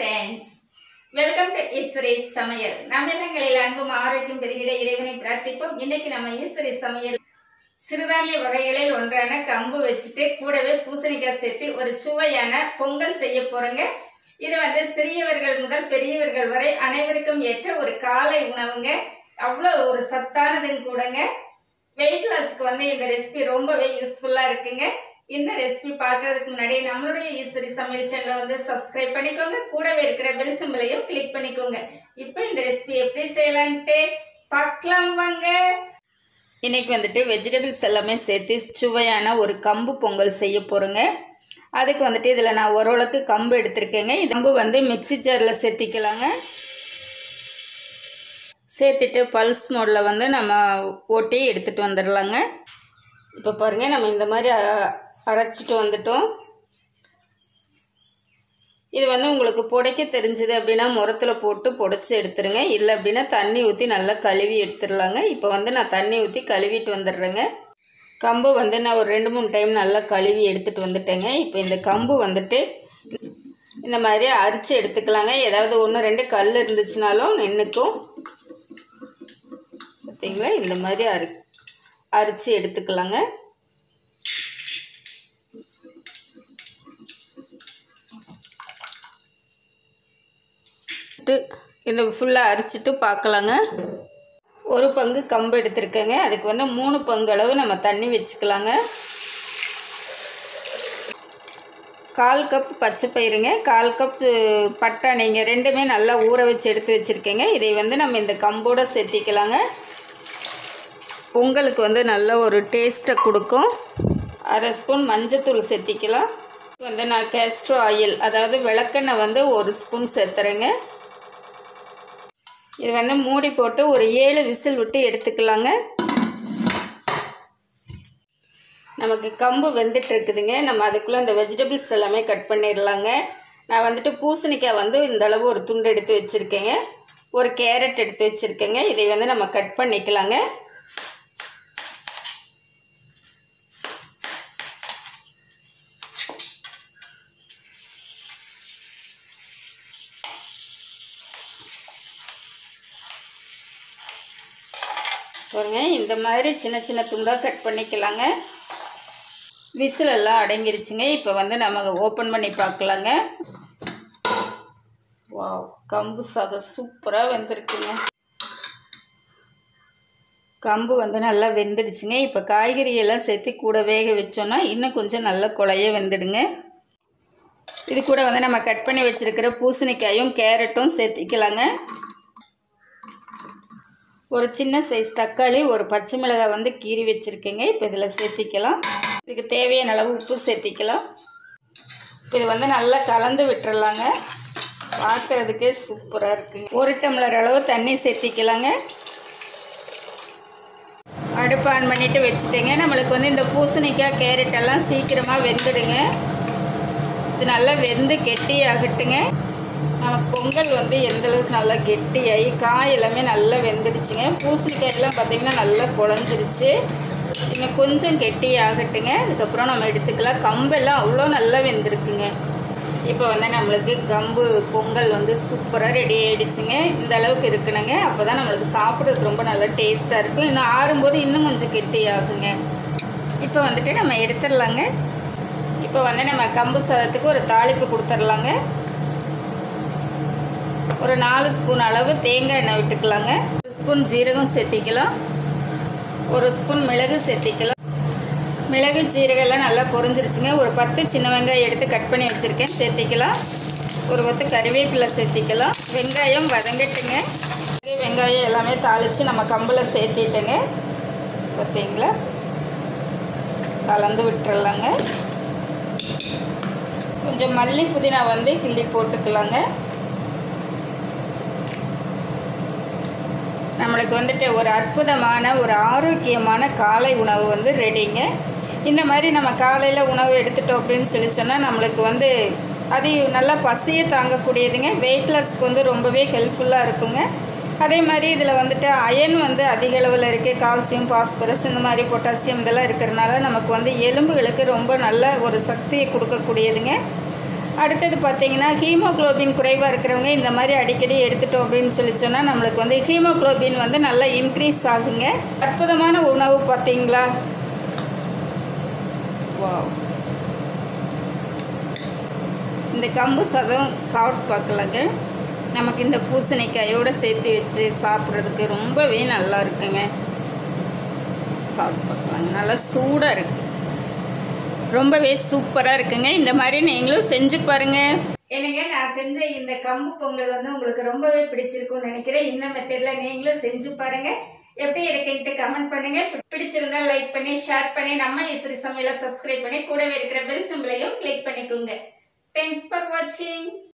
friends welcome to Eswari சமையல் நம்ம இல்லங்களில் அன்பும் ஆரோக்கியம் பெருகிட இறைவனை பிரார்த்திப்போம் இன்னைக்கு நம்ம ஈஸ்வரி சமையல் சிறுதானிய வகைகளில் ஒன்றான கம்பு வச்சுட்டு கூடவே பூசணிக்காய் சேர்த்து ஒரு சுவையான பொங்கல் செய்ய போறோங்க இது வந்து சிறியவர்கள் முதல் பெரியவர்கள் வரை அனைவருக்கும் ஏற்ற ஒரு காலை உணவுங்க அவ்வளோ ஒரு சத்தானதும் கூடங்க வெயிட் லாஸ்க்கு வந்து இந்த ரெசிபி ரொம்பவே யூஸ்ஃபுல்லா இருக்குங்க இந்த ரெசிபி பார்க்கறதுக்கு முன்னாடி நம்மளுடைய ஈஸ்வரி சமையல் சேனலை வந்து சப்ஸ்கிரைப் பண்ணிக்கோங்க கூடவே இருக்கிற பெல் சிம்பிளையும் கிளிக் பண்ணிக்கோங்க இப்போ இந்த ரெசிபி எப்படி செய்யலான்ட்டு பார்க்கலாம் வாங்க இன்னைக்கு வந்துட்டு வெஜிடபிள்ஸ் எல்லாமே சேர்த்து சுவையான ஒரு கம்பு பொங்கல் செய்ய போகிறோங்க அதுக்கு வந்துட்டு இதில் நான் ஓரளவுக்கு கம்பு எடுத்திருக்கேங்க இது கம்பு வந்து மிக்ஸி ஜாரில் சேர்த்திக்கலாங்க சேர்த்துட்டு பல்ஸ் மோடில் வந்து நம்ம ஓட்டி எடுத்துகிட்டு வந்துடலாங்க இப்போ பாருங்கள் நம்ம இந்த மாதிரி அ- அரைச்சிட்டு வந்துட்டோம் இது வந்து உங்களுக்கு புடைக்க தெரிஞ்சது அப்படின்னா முரத்தில் போட்டு புடைச்சி எடுத்துருங்க இல்லை அப்படின்னா தண்ணி ஊற்றி நல்லா கழுவி எடுத்துடலாங்க இப்போ வந்து நான் தண்ணி ஊற்றி கழுவிட்டு வந்துடுறேங்க கம்பு வந்து நான் ஒரு ரெண்டு மூணு டைம் நல்லா கழுவி எடுத்துகிட்டு வந்துட்டேங்க இப்போ இந்த கம்பு வந்துட்டு இந்த மாதிரி அரிச்சு எடுத்துக்கலாங்க ஏதாவது ஒன்று ரெண்டு கல் இருந்துச்சுனாலும் நின்றுக்கும் பார்த்தீங்களா இந்த மாதிரி அரி அரிச்சு எடுத்துக்கலாங்க அரைச்சிட்டு இந்த ஃபுல்லாக அரிச்சிட்டு பார்க்கலாங்க ஒரு பங்கு கம்பு எடுத்திருக்கேங்க அதுக்கு வந்து மூணு பங்கு அளவு நம்ம தண்ணி வச்சுக்கலாங்க கால் கப் பச்சை பயிருங்க கால் கப் பட்டாணிங்க ரெண்டுமே நல்லா ஊற வச்சு எடுத்து வச்சுருக்கேங்க இதை வந்து நம்ம இந்த கம்போட சேர்த்திக்கலாங்க பொங்கலுக்கு வந்து நல்ல ஒரு டேஸ்ட்டை கொடுக்கும் அரை ஸ்பூன் மஞ்சத்தூள் சேர்த்திக்கலாம் வந்து நான் கேஸ்ட்ரோ ஆயில் அதாவது விளக்கெண்ணெய் வந்து ஒரு ஸ்பூன் சேர்த்துறேங்க இது வந்து மூடி போட்டு ஒரு ஏழு விசில் விட்டு எடுத்துக்கலாங்க நமக்கு கம்பு வெந்துட்டு இருக்குதுங்க நம்ம அதுக்குள்ளே அந்த வெஜிடபிள்ஸ் எல்லாமே கட் பண்ணிடலாங்க நான் வந்துட்டு பூசணிக்காய் வந்து இந்த அளவு ஒரு துண்டு எடுத்து வச்சுருக்கேங்க ஒரு கேரட் எடுத்து வச்சுருக்கேங்க இதை வந்து நம்ம கட் பண்ணிக்கலாங்க பாருங்க இந்த மாதிரி சின்ன சின்ன துண்டாக கட் பண்ணிக்கலாங்க விசில் எல்லாம் அடங்கிருச்சுங்க இப்போ வந்து நம்ம ஓப்பன் பண்ணி பார்க்கலாங்க வாவ் கம்பு சாதம் சூப்பராக வெந்திருக்குங்க கம்பு வந்து நல்லா வெந்துடுச்சுங்க இப்போ காய்கறி எல்லாம் சேர்த்து கூட வேக வச்சோன்னா இன்னும் கொஞ்சம் நல்லா குழைய வெந்துடுங்க இது கூட வந்து நம்ம கட் பண்ணி வச்சுருக்கிற பூசணிக்காயும் கேரட்டும் சேர்த்திக்கலாங்க ஒரு சின்ன சைஸ் தக்காளி ஒரு பச்சை மிளகாய் வந்து கீறி வச்சுருக்கேங்க இப்போ இதில் சேர்த்திக்கலாம் இதுக்கு தேவையான அளவு உப்பு சேர்த்திக்கலாம் இப்போ இது வந்து நல்லா கலந்து விட்டுறலாங்க பார்க்குறதுக்கே சூப்பராக இருக்குங்க ஒரு டம்ளர் அளவு தண்ணி சேர்த்திக்கலாங்க அடுப்பு ஆன் பண்ணிவிட்டு வச்சுட்டேங்க நம்மளுக்கு வந்து இந்த பூசணிக்காய் கேரட் எல்லாம் சீக்கிரமாக வெந்துடுங்க இது நல்லா வெந்து கெட்டி ஆகட்டுங்க நம்ம பொங்கல் வந்து எந்த அளவுக்கு நல்லா கெட்டியாகி காய் எல்லாமே நல்லா வெந்துடுச்சுங்க பூசணிக்காய் எல்லாம் பார்த்திங்கன்னா நல்லா குழஞ்சிருச்சு இன்னும் கொஞ்சம் கெட்டி ஆகட்டுங்க அதுக்கப்புறம் நம்ம எடுத்துக்கலாம் கம்பெல்லாம் அவ்வளோ நல்லா வெந்திருக்குங்க இப்போ வந்து நம்மளுக்கு கம்பு பொங்கல் வந்து சூப்பராக ரெடி ஆகிடுச்சுங்க இந்த அளவுக்கு இருக்கணுங்க அப்போ தான் நம்மளுக்கு சாப்பிட்றதுக்கு ரொம்ப நல்லா டேஸ்ட்டாக இருக்கும் இன்னும் ஆறும்போது இன்னும் கொஞ்சம் கெட்டி ஆகுங்க இப்போ வந்துட்டு நம்ம எடுத்துடலாங்க இப்போ வந்து நம்ம கம்பு சாதத்துக்கு ஒரு தாளிப்பு கொடுத்துர்லாங்க ஒரு நாலு ஸ்பூன் அளவு தேங்காய் எண்ணெய் விட்டுக்கலாங்க ஒரு ஸ்பூன் ஜீரகம் சேர்த்திக்கலாம் ஒரு ஸ்பூன் மிளகு சேர்த்திக்கலாம் மிளகு ஜீரகம் எல்லாம் நல்லா பொரிஞ்சிருச்சுங்க ஒரு பத்து சின்ன வெங்காயம் எடுத்து கட் பண்ணி வச்சுருக்கேன் சேர்த்திக்கலாம் ஒரு கொத்து கறிவேப்பிலை சேர்த்திக்கலாம் வெங்காயம் வதங்கட்டுங்க வெங்காயம் எல்லாமே தாளித்து நம்ம கம்பில் சேர்த்திட்டுங்க பார்த்தீங்களா கலந்து விட்டுறலாங்க கொஞ்சம் மல்லி புதினா வந்து கிள்ளி போட்டுக்கலாங்க நம்மளுக்கு வந்துட்டு ஒரு அற்புதமான ஒரு ஆரோக்கியமான காலை உணவு வந்து ரெடிங்க இந்த மாதிரி நம்ம காலையில் உணவு எடுத்துட்டோம் அப்படின்னு சொல்லி சொன்னால் நம்மளுக்கு வந்து அது நல்லா பசியை தாங்கக்கூடியதுங்க வெயிட் லாஸ்க்கு வந்து ரொம்பவே ஹெல்ப்ஃபுல்லாக இருக்குங்க அதே மாதிரி இதில் வந்துட்டு அயன் வந்து அதிக அளவில் இருக்குது கால்சியம் பாஸ்பரஸ் இந்த மாதிரி பொட்டாசியம் இதெல்லாம் இருக்கிறனால நமக்கு வந்து எலும்புகளுக்கு ரொம்ப நல்ல ஒரு சக்தியை கொடுக்கக்கூடியதுங்க அடுத்தது பார்த்தீங்கன்னா ஹீமோகுளோபின் குறைவாக இருக்கிறவங்க இந்த மாதிரி அடிக்கடி எடுத்துட்டோம் அப்படின்னு சொல்லி சொன்னால் நம்மளுக்கு வந்து ஹீமோகுளோபின் வந்து நல்லா இன்க்ரீஸ் ஆகுங்க அற்புதமான உணவு பார்த்தீங்களா வாவ் இந்த கம்பு சாதம் சாப்பிட்டு பார்க்கலங்க நமக்கு இந்த பூசணிக்காயோடு சேர்த்து வச்சு சாப்பிட்றதுக்கு ரொம்பவே நல்லா இருக்குங்க சாப்பிட்டு பார்க்கலாங்க நல்லா சூடாக இருக்குது ரொம்பவே சூப்பராக இருக்குங்க இந்த மாதிரி நீங்களும் செஞ்சு பாருங்கள் என்னங்க நான் செஞ்ச இந்த கம்பு பொங்கல் வந்து உங்களுக்கு ரொம்பவே பிடிச்சிருக்கும்னு நினைக்கிறேன் இந்த மெத்தடில் நீங்களும் செஞ்சு பாருங்கள் எப்படி இருக்குன்ட்டு கமெண்ட் பண்ணுங்க பிடிச்சிருந்தா லைக் பண்ணி ஷேர் பண்ணி நம்ம இசரி சமையலை சப்ஸ்கிரைப் பண்ணி கூடவே இருக்கிற பெல் சிம்பிளையும் கிளிக் பண்ணிக்கோங்க தேங்க்ஸ் ஃபார் வாட்சிங்